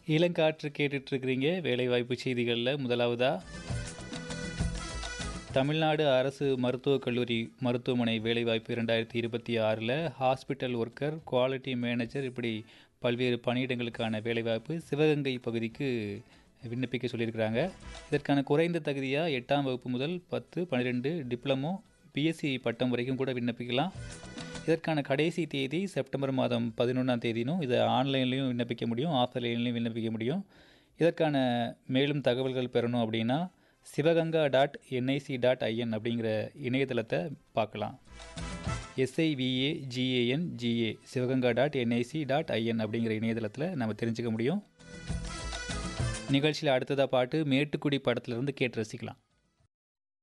இளங்காற்று கேட்டுட்டு இருக்கிறீங்க வேலைவாய்ப்பு செய்திகளில் முதலாவதா தமிழ்நாடு அரசு மருத்துவக் கல்லூரி மருத்துவமனை வேலைவாய்ப்பு இரண்டாயிரத்தி இருபத்தி ஆறில் ஹாஸ்பிட்டல் ஒர்க்கர் குவாலிட்டி மேனேஜர் இப்படி பல்வேறு பணியிடங்களுக்கான வேலைவாய்ப்பு சிவகங்கை பகுதிக்கு விண்ணப்பிக்க சொல்லியிருக்கிறாங்க இதற்கான குறைந்த தகுதியாக எட்டாம் வகுப்பு முதல் பத்து பன்னிரெண்டு டிப்ளமோ பிஎஸ்சி பட்டம் வரைக்கும் கூட விண்ணப்பிக்கலாம் இதற்கான கடைசி தேதி செப்டம்பர் மாதம் பதினொன்றாம் தேதினும் இதை ஆன்லைன்லேயும் விண்ணப்பிக்க முடியும் ஆஃப்லைன்லேயும் விண்ணப்பிக்க முடியும் இதற்கான மேலும் தகவல்கள் பெறணும் அப்படின்னா Sivaganga dot NIC dot IN அப்படிங்கிற இணையதளத்தை பார்க்கலாம் SIVA GAN GA Sivaganga dot NIC dot IN அப்படிங்கிற இணையதளத்தில் நம்ம தெரிஞ்சுக்க முடியும் நிகழ்ச்சியில் அடுத்ததாக பாட்டு மேட்டுக்குடி படத்துலேருந்து கேட்டு ரசிக்கலாம்